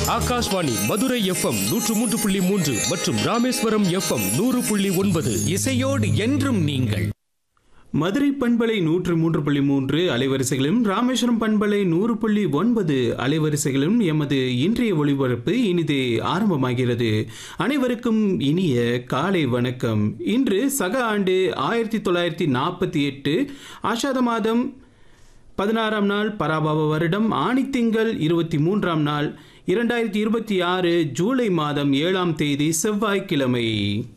Akashvani Madurai FM நூற்று மூன்று புள்ளி மூன்று மற்றும் ராமேஸ்வரம் எஃப்எம் நூறு புள்ளி ஒன்பது இசையோடு என்றும் நீங்கள் மதுரை பண்பலை நூற்று மூன்று புள்ளி மூன்று அலைவரிசைகளும் ராமேஸ்வரம் பண்பலை நூறு புள்ளி ஒன்பது அலைவரிசைகளும் எமது இன்றைய ஒளிபரப்பு இனிதே ஆரம்பமாகிறது அனைவருக்கும் இனிய காலை வணக்கம் இன்று சக ஆண்டு ஆயிரத்தி தொள்ளாயிரத்தி நாற்பத்தி எட்டு ஆஷாத மாதம் பதினாறாம் நாள் பராபவ வருடம் ஆணித்திங்கள் இருபத்தி மூன்றாம் நாள் இரண்டாயிரத்தி இருபத்தி ஆறு ஜூலை மாதம் ஏழாம் தேதி செவ்வாய்க்கிழமை